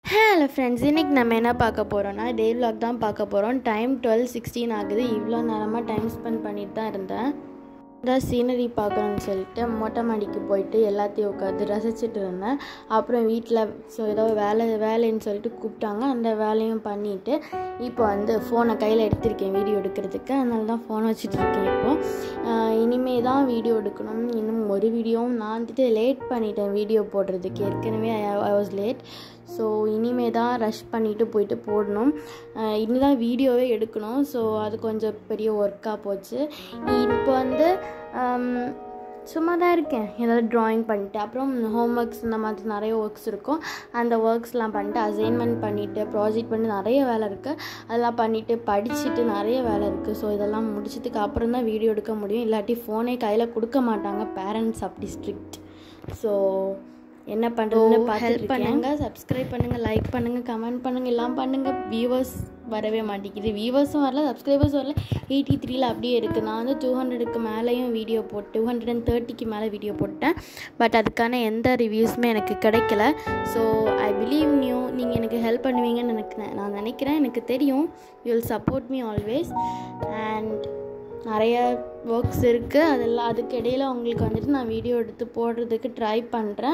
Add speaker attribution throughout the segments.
Speaker 1: hello friends இன்றைக்கி நம்ம என்ன பார்க்க போகிறோன்னா டே vlog தான் பார்க்க போகிறோம் டைம் டுவெல் சிக்ஸ்டீன் ஆகுது இவ்வளோ நேரமாக டைம் ஸ்பெண்ட் பண்ணிட்டு தான் இருந்தேன் தான் சீனரி பார்க்கணும்னு சொல்லிட்டு மொட்டை மாடிக்கு போயிட்டு எல்லாத்தையும் உட்காந்து ரசிச்சுட்டு இருந்தேன் அப்புறம் வீட்டில் ஸோ ஏதோ வேலை வேலைன்னு சொல்லிட்டு கூப்பிட்டாங்க அந்த வேலையும் பண்ணிவிட்டு இப்போ வந்து ஃபோனை கையில் எடுத்திருக்கேன் வீடியோ எடுக்கிறதுக்கு அதனால தான் ஃபோனை வச்சுட்டு இருக்கேன் இப்போது இனிமே தான் வீடியோ எடுக்கணும் இன்னும் ஒரு வீடியோவும் நான் வந்துட்டு லேட் பண்ணிட்டேன் வீடியோ போடுறதுக்கு ஏற்கனவே ஐ வாஸ் லேட் ஸோ இனிமே தான் ரஷ் பண்ணிவிட்டு போயிட்டு போடணும் இனி தான் வீடியோவே எடுக்கணும் ஸோ அது கொஞ்சம் பெரிய ஒர்க்காக போச்சு இப்போ வந்து ஆம், சும்மா தான் இருக்கேன் ஏதாவது ட்ராயிங் பண்ணிட்டு அப்புறம் ஹோம் ஒர்க்ஸ் இந்த மாதிரி நிறைய ஒர்க்ஸ் இருக்கும் அந்த ஒர்க்ஸ்லாம் பண்ணிட்டு அசைன்மெண்ட் பண்ணிவிட்டு ப்ராஜெக்ட் பண்ணி நிறைய வேலை இருக்குது அதெல்லாம் பண்ணிவிட்டு படிச்சுட்டு நிறைய வேலை இருக்குது ஸோ இதெல்லாம் முடிச்சதுக்கு அப்புறம் தான் வீடியோ எடுக்க முடியும் இல்லாட்டி ஃபோனே கையில் கொடுக்க மாட்டாங்க பேரண்ட்ஸ் அப்படி ஸ்ட்ரிக்ட் ஸோ என்ன பண்ணுறதுன்னு ஹெல்ப் பண்ணுங்கள் சப்ஸ்கிரைப் பண்ணுங்கள் லைக் பண்ணுங்கள் கமெண்ட் பண்ணுங்கள் எல்லாம் பண்ணுங்கள் வியூவர்ஸ் வரவே மாட்டேங்குது வியூவர்ஸும் வரல சப்ஸ்கிரைபர்ஸ் வரல எயிட்டி த்ரீல அப்படியே இருக்குது நான் வந்து டூ ஹண்ட்ரடுக்கு மேலேயும் வீடியோ போட்டு டூ ஹண்ட்ரட் அண்ட் தேர்ட்டிக்கு மேலே வீடியோ போட்டேன் பட் அதுக்கான எந்த ரிவ்யூஸுமே எனக்கு கிடைக்கல ஸோ ஐ பிலீவ் நியூ நீங்கள் எனக்கு ஹெல்ப் பண்ணுவீங்கன்னு எனக்கு ந- நான் நினைக்கிறேன் எனக்கு தெரியும் you will support me always and நிறைய ஒர்க்ஸ் இருக்குது அதெல்லாம் அதுக்கு இடையில உங்களுக்கு வந்துட்டு நான் வீடியோ எடுத்து போடுறதுக்கு ட்ரை பண்ணுறேன்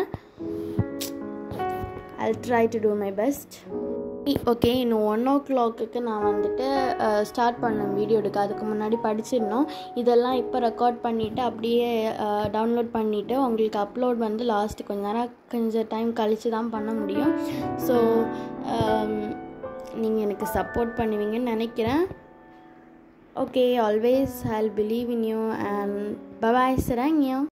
Speaker 1: I try to do my best okay இன்னும் ஒன் ஓ கிளாக்குக்கு நான் வந்துட்டு ஸ்டார்ட் பண்ணேன் வீடியோ எடுக்க அதுக்கு முன்னாடி படிச்சிடணும் இதெல்லாம் இப்போ ரெக்கார்ட் பண்ணிவிட்டு அப்படியே டவுன்லோட் பண்ணிவிட்டு உங்களுக்கு அப்லோட் வந்து லாஸ்ட்டு கொஞ்ச நேரம் கொஞ்சம் டைம் கழித்து தான் பண்ண முடியும் ஸோ நீங்கள் எனக்கு சப்போர்ட் பண்ணுவீங்கன்னு நினைக்கிறேன் okay always i'll believe in you and bye bye sarangyo